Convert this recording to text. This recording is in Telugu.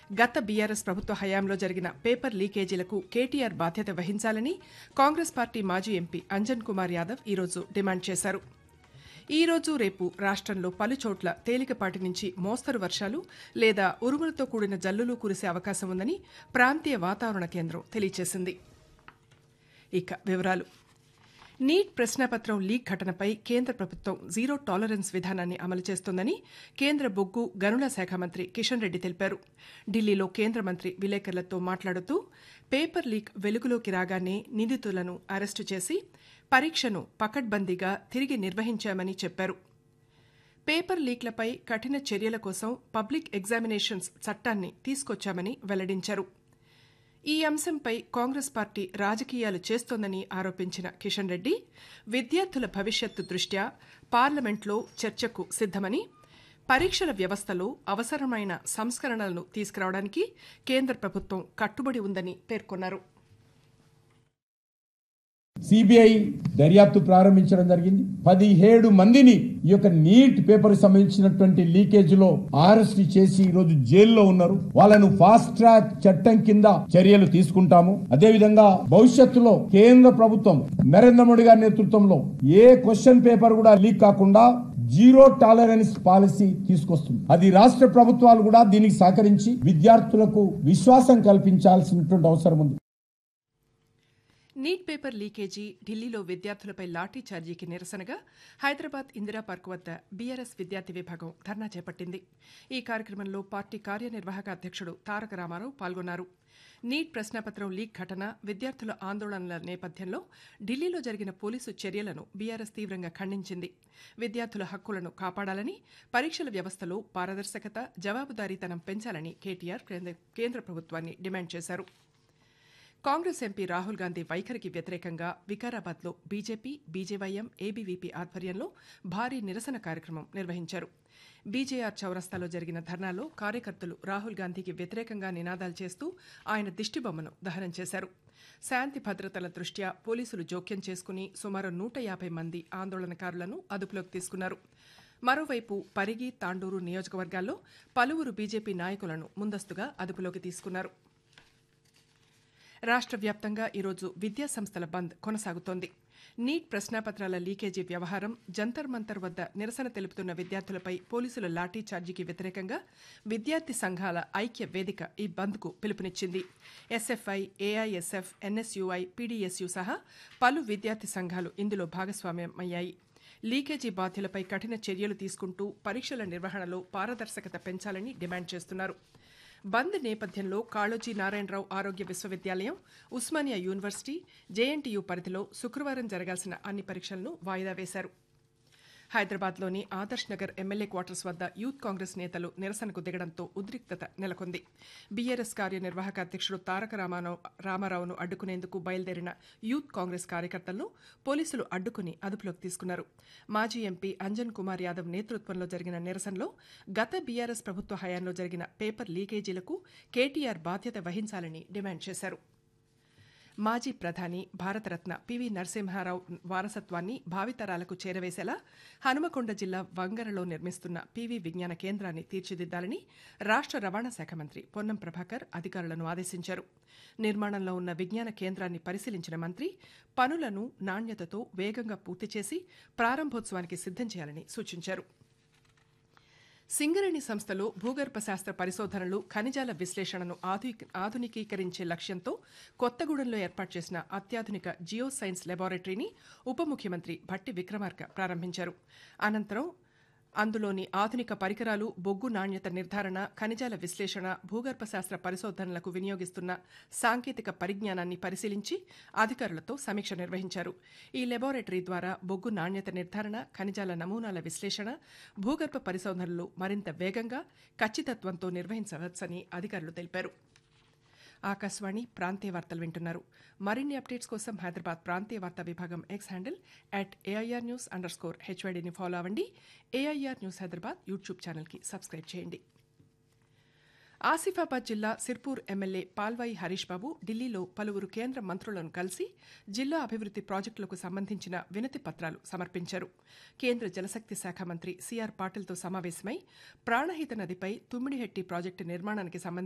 గత బీఆర్ఎస్ ప్రభుత్వ హయాంలో జరిగిన పేపర్ లీకేజీలకు కేటీఆర్ బాధ్యత వహించాలని కాంగ్రెస్ పార్టీ మాజీ ఎంపీ అంజన్ కుమార్ యాదవ్ ఈరోజు డిమాండ్ చేశారు ఈ రోజు రేపు రాష్ట్రంలో పలుచోట్ల తేలికపాటి నుంచి మోస్తరు వర్షాలు లేదా ఉరుములతో కూడిన జల్లులు కురిసే అవకాశం ఉందని ప్రాంతీయ వాతావరణ కేంద్రం తెలియజేసింది ఇక వివరాలు నీట్ ప్రశ్నాపత్రం లీక్ ఘటనపై కేంద్ర ప్రభుత్వం జీరో టాలరెన్స్ విధానాన్ని అమలు చేస్తోందని కేంద్ర బొగ్గు గనుల శాఖ మంత్రి కిషన్ రెడ్డి తెలిపారు ఢిల్లీలో కేంద్ర మంత్రి విలేకరులతో మాట్లాడుతూ పేపర్ లీక్ వెలుగులోకి రాగానే నిందితులను అరెస్టు చేసి పరీక్షను పకడ్బందీగా తిరిగి నిర్వహించామని చెప్పారు పేపర్ లీక్లపై కఠిన చర్యల కోసం పబ్లిక్ ఎగ్జామినేషన్స్ చట్టాన్ని తీసుకొచ్చామని వెల్లడించారు ఈ అంశంపై కాంగ్రెస్ పార్టీ రాజకీయాలు చేస్తోందని ఆరోపించిన కిషన్ రెడ్డి విద్యార్థుల భవిష్యత్తు దృష్ట్యా పార్లమెంట్లో చర్చకు సిద్దమని పరీక్షల వ్యవస్థలో అవసరమైన సంస్కరణలను తీసుకురావడానికి కేంద్ర ప్రభుత్వం కట్టుబడి ఉందని పేర్కొన్నారు సిబిఐ దర్యాప్తు ప్రారంభించడం జరిగింది పదిహేడు మందిని ఈ యొక్క నీట్ పేపర్ సంబంధించినటువంటి లీకేజ్ లో అరెస్ట్ చేసి ఈ రోజు జైల్లో ఉన్నారు వాళ్ళను ఫాస్ట్ ట్రాక్ చట్టం కింద చర్యలు తీసుకుంటాము అదే విధంగా భవిష్యత్తులో కేంద్ర ప్రభుత్వం నరేంద్ర మోడీ గారి నేతృత్వంలో ఏ క్వశ్చన్ పేపర్ కూడా లీక్ కాకుండా జీరో టాలరెన్స్ పాలసీ తీసుకొస్తుంది అది రాష్ట్ర ప్రభుత్వాలు కూడా దీనికి సహకరించి విద్యార్థులకు విశ్వాసం కల్పించాల్సినటువంటి అవసరం ఉంది నీట్ పేపర్ లీకేజీ ఢిల్లీలో విద్యార్థులపై లాఠీ ఛార్జీకి నిరసనగా హైదరాబాద్ ఇందిరా పార్క్ వద్ద బీఆర్ఎస్ విద్యార్థి విభాగం ధర్నా చేపట్టింది ఈ కార్యక్రమంలో పార్టీ కార్యనిర్వాహక అధ్యక్షుడు తారక రామారావు పాల్గొన్నారు నీట్ ప్రశ్నాపత్రం లీక్ ఘటన విద్యార్థుల ఆందోళనల నేపథ్యంలో ఢిల్లీలో జరిగిన పోలీసు చర్యలను బీఆర్ఎస్ తీవ్రంగా ఖండించింది విద్యార్థుల హక్కులను కాపాడాలని పరీక్షల వ్యవస్థలో పారదర్శకత జవాబుదారీతనం పెంచాలని కేటీఆర్ కేంద్ర ప్రభుత్వాన్ని డిమాండ్ చేశారు కాంగ్రెస్ ఎంపీ రాహుల్ గాంధీ వైఖరికి వ్యతిరేకంగా వికారాబాద్లో బీజేపీ బీజేవైఎం ఏబీవీపీ ఆధ్వర్యంలో భారీ నిరసన కార్యక్రమం నిర్వహించారు బీజేఆర్ చౌరస్తాలో జరిగిన ధర్నాలో కార్యకర్తలు రాహుల్ గాంధీకి వ్యతిరేకంగా నినాదాలు చేస్తూ ఆయన దిష్టిబొమ్మను దహనం చేశారు శాంతి భద్రతల దృష్ట్యా పోలీసులు జోక్యం చేసుకుని సుమారు నూట యాభై మంది ఆందోళనకారులను అదుపులోకి తీసుకున్నారు మరోవైపు పరిగి తాండూరు నియోజకవర్గాల్లో పలువురు బీజేపీ నాయకులను ముందస్తుగా అదుపులోకి తీసుకున్నారు రాష్ట్ర వ్యాప్తంగా ఈరోజు విద్యా సంస్థల బంద్ కొనసాగుతోంది నీట్ ప్రశ్నాపత్రాల లీకేజీ వ్యవహారం జంతర్ మంతర్ వద్ద నిరసన తెలుపుతున్న విద్యార్థులపై పోలీసుల లాఠీ ఛార్జీకి వ్యతిరేకంగా విద్యార్థి సంఘాల ఐక్య వేదిక ఈ బంద్కు పిలుపునిచ్చింది ఎస్ఎఫ్ఐ ఏఐఎస్ఎఫ్ ఎన్ఎస్యుఐ పీడీఎస్యు సహా పలు విద్యార్థి సంఘాలు ఇందులో భాగస్వామ్యమయ్యాయి లీకేజీ బాధ్యులపై కఠిన చర్యలు తీసుకుంటూ పరీక్షల నిర్వహణలో పారదర్శకత పెంచాలని డిమాండ్ చేస్తున్నారు బంద్ నేపథ్యంలో కాళోజీ నారాయణరావు ఆరోగ్య విశ్వవిద్యాలయం ఉస్మానియా యూనివర్సిటీ జేఎన్టీయూ పరిధిలో శుక్రవారం జరగాల్సిన అన్ని పరీక్షలను వాయిదా వేశారు హైదరాబాద్లోని ఆదర్శ్ నగర్ ఎమ్మెల్యే క్వార్టర్స్ వద్ద యూత్ కాంగ్రెస్ నేతలు నిరసనకు దిగడంతో ఉద్రిక్తత నెలకొంది బీఆర్ఎస్ కార్యనిర్వాహక అధ్యక్షుడు తారక రామారావు రామారావును అడ్డుకునేందుకు బయలుదేరిన యూత్ కాంగ్రెస్ కార్యకర్తలను పోలీసులు అడ్డుకుని అదుపులోకి తీసుకున్నారు మాజీ ఎంపీ అంజన్ కుమార్ యాదవ్ నేతృత్వంలో జరిగిన నిరసనలో గత బీఆర్ఎస్ ప్రభుత్వ హయాంలో జరిగిన పేపర్ లీకేజీలకు కేటీఆర్ బాధ్యత వహించాలని డిమాండ్ చేశారు మాజీ ప్రధాని భారతరత్న పివి నరసింహారావు వారసత్వాన్ని భావితరాలకు చేరవేసేలా హనుమకొండ జిల్లా వంగరలో నిర్మిస్తున్న పివి విజ్ఞాన కేంద్రాన్ని తీర్చిదిద్దాలని రాష్ట్ర రవాణా శాఖ మంత్రి పొన్నం ప్రభాకర్ అధికారులను ఆదేశించారు నిర్మాణంలో ఉన్న విజ్ఞాన కేంద్రాన్ని పరిశీలించిన మంత్రి పనులను నాణ్యతతో వేగంగా పూర్తి చేసి ప్రారంభోత్సవానికి సిద్దం చేయాలని సూచించారు సింగరేణి సంస్థలో భూగర్భ శాస్త్ర పరిశోధనలు ఖనిజాల విశ్లేషణను ఆధునికీకరించే లక్ష్యంతో కొత్తగూడెంలో ఏర్పాటు చేసిన అత్యాధునిక జియో సైన్స్ లెబారెటరీని ఉప ముఖ్యమంత్రి భట్టి విక్రమార్క ప్రారంభించారు అనంతరం అందులోని ఆధునిక పరికరాలు బొగ్గు నాణ్యత నిర్ధారణ ఖనిజాల విశ్లేషణ భూగర్భ శాస్త్ర పరిశోధనలకు వినియోగిస్తున్న సాంకేతిక పరిజ్ఞానాన్ని పరిశీలించి అధికారులతో సమీక్ష నిర్వహించారు ఈ లెబారెటరీ ద్వారా బొగ్గు నాణ్యత నిర్ధారణ ఖనిజాల నమూనాల విశ్లేషణ భూగర్భ పరిశోధనలు మరింత వేగంగా ఖచ్చితత్వంతో నిర్వహించవచ్చని అధికారులు తెలిపారు ఆకాశవాణి ప్రాంతీయ వార్తలు వింటున్నారు మరిన్ని అప్డేట్స్ కోసం హైదరాబాద్ ప్రాంతీయ వార్తా విభాగం X handle at AIR news under score హెచ్వైడీని ఫాలో అవ్వండి ఏఐఆర్ న్యూస్ హైదరాబాద్ యూట్యూబ్ ఛానల్కి సబ్స్క్రైబ్ చేయండి ఆసిఫాబాద్ జిల్లా సిర్పూర్ ఎమ్మెల్యే పాల్వాయి హరీష్ బాబు ఢిల్లీలో పలువురు కేంద్ర మంత్రులను కలిసి జిల్లా అభివృద్ది ప్రాజెక్టులకు సంబంధించిన వినతి పత్రాలు సమర్పించారు కేంద్ర జలశక్తి శాఖ మంత్రి సిఆర్ పాటిల్తో సమావేశమై ప్రాణహిత నదిపై తుమ్మిడిహెట్టి ప్రాజెక్టు నిర్మాణానికి సంబంధించి